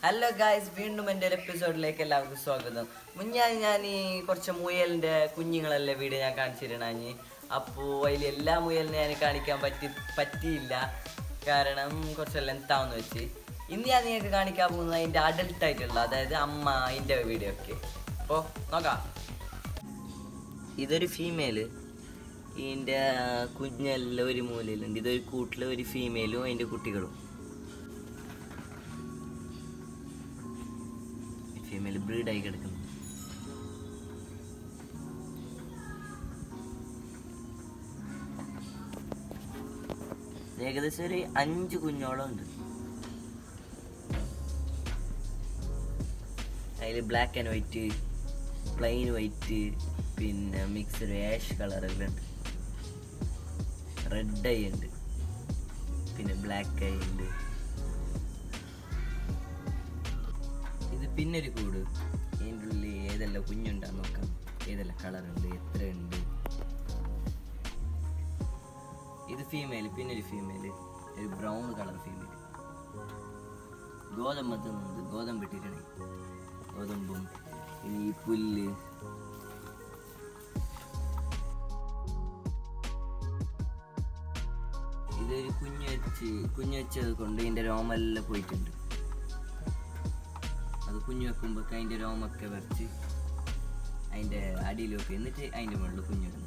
hello guys വീണ്ടും എൻ്റെ ഒരു എപ്പിസോഡിലേക്ക് എല്ലാവർക്കും സ്വാഗതം മുന്നേ ഞാൻ ഈ കുറച്ച് മുയലിൻ്റെ കുഞ്ഞുങ്ങളല്ലേ വീഡിയോ ഞാൻ കാണിച്ചിരുന്നു അപ്പോൾ അതിൽ എല്ലാ മുയലിനെ ഞാൻ കാണിക്കാൻ പറ്റി പറ്റിയില്ല കാരണം കുറച്ച് ലെങ്താവെന്ന് വെച്ച് ഇന്ന് ഞാൻ നിങ്ങൾക്ക് കാണിക്കാൻ പോകുന്നത് അതിൻ്റെ അഡൽട്ട് ആയിട്ടുള്ള അതായത് അമ്മ അതിൻ്റെ വീഡിയോ ഒക്കെ അപ്പോൾ നോക്കാം ഇതൊരു ഫീമെയില് ഇതിൻ്റെ കുഞ്ഞെല്ലാം ഒരു മൂലയിലുണ്ട് ഇതൊരു കൂട്ടിൽ ഒരു ഫീമെയിലും അതിൻ്റെ കുട്ടികളും ഫീമെയിൽ ബ്രീഡായി കിടക്കുന്നു ഏകദേശം ഒരു അഞ്ച് കുഞ്ഞോളം ഉണ്ട് അതിൽ black and white plain white പിന്നെ മിക്സഡ് ആഷ് കളറെല്ലാം ഉണ്ട് റെഡ് ഐ ഉണ്ട് പിന്നെ ബ്ലാക്ക് ഐ ഉണ്ട് ഇത് പിന്നെ ഒരു കൂട് ഇതിൻ്റെ ഉള്ളിൽ ഏതെല്ലാം കുഞ്ഞുണ്ടാന്ന് നോക്കാം ഏതെല്ലാം കളറുണ്ട് എത്ര ഉണ്ട് ഇത് ഫീമെയിൽ പിന്നെ ഒരു ഫീമെയിൽ ഒരു ബ്രൗൺ കളർ ഫീമെയിൽ ഗോതമ്പ് തിന്നുന്നത് ഗോതമ്പ് ഇട്ടിട്ടാണ് ഗോതമ്പും പിന്നെ ഈ പുല്ല് ഇതൊരു കുഞ്ഞു വെച്ച് കുഞ്ഞു വെച്ചത് കൊണ്ട് ഇതിൻ്റെ രോമെല്ലാം പോയിട്ടുണ്ട് അത് കുഞ്ഞു വെക്കുമ്പോൾ അതിൻ്റെ രോമൊക്കെ വരച്ച് അതിൻ്റെ അടിയിലൊക്കെ എന്നിട്ട് അതിൻ്റെ മുകളിൽ കുഞ്ഞിടുന്നു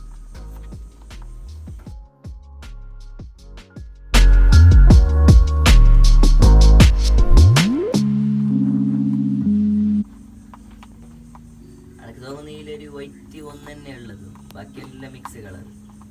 എനിക്ക് തോന്നുന്നു ഇതിലൊരു വൈറ്റ് ഒന്ന് തന്നെ ഉള്ളത് ബാക്കിയെല്ലാം മിക്സ് കളർ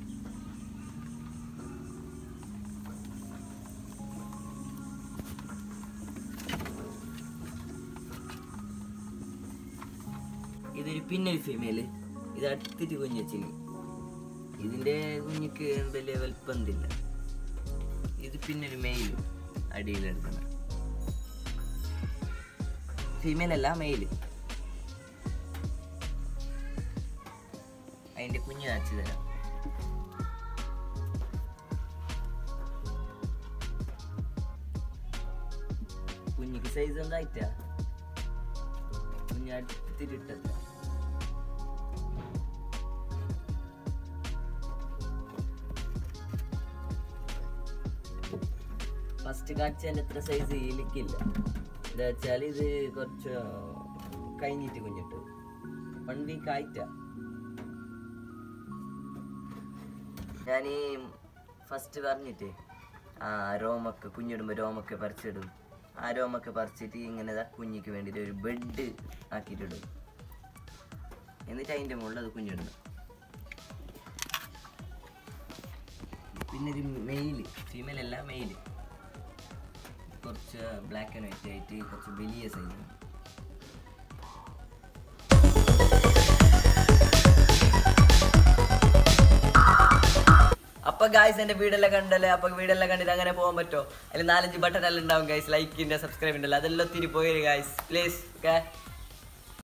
ഇതൊരു പിന്നെ ഫീമെയില് ഇത് അടുത്തിട്ട് കുഞ്ഞ് വെച്ചിന് ഇതിന്റെ കുഞ്ഞിക്ക് വലിയ വലിപ്പന്തില്ല ഇത് പിന്നെ ഒരു മെയിലും അടിയിലെടുക്കണം ഫീമെയിൽ അല്ല മെയില് അതിന്റെ കുഞ്ഞ് കാണിച്ചു തരാം കുഞ്ഞിക്ക് സൈസ് എന്തായിട്ടാ കുഞ്ഞ് അടുത്തിട്ടിട്ടത് ഫസ്റ്റ് കാഴ്ചേൻ്റെ അത്ര സൈസ് ഇലിക്കില്ല എന്താ വെച്ചാൽ ഇത് കുറച്ച് കഴിഞ്ഞിട്ട് കുഞ്ഞിട്ട് വൺ വീക്ക് ആയിട്ടാ ഞാൻ ഈ ഫസ്റ്റ് പറഞ്ഞിട്ട് ആ രോമൊക്കെ കുഞ്ഞിടുമ്പോൾ രോമൊക്കെ പറിച്ചിടും ആ രോമൊക്കെ പറിച്ചിട്ട് ഇങ്ങനെ ദാ കുഞ്ഞിക്ക് വേണ്ടിയിട്ട് ഒരു ബെഡ് ആക്കിയിട്ടിടും എന്നിട്ട് അതിൻ്റെ മുകളിൽ അത് കുഞ്ഞിടുന്നു പിന്നെ ഒരു മെയില് ഫീമെയിൽ അല്ല മെയില് കുറച്ച് ബ്ലാക്ക് ആൻഡ് വൈറ്റ് ആയിട്ട് കുറച്ച് വലിയ സൈസ് അപ്പൊ ഗായ്സ് എന്റെ വീടെല്ലാം കണ്ടല്ലേ അപ്പൊ വീടെല്ലാം കണ്ടിട്ട് അങ്ങനെ പോകാൻ പറ്റുമോ അതിൽ നാലഞ്ച് ബട്ടൺ എല്ലാം ഉണ്ടാവും ഗൈസ് ലൈക്കിന്റെ സബ്സ്ക്രൈബിന്റെ അതെല്ലാം ഒത്തിരി പോയി ഗായ്സ് പ്ലീസ് ഓക്കെ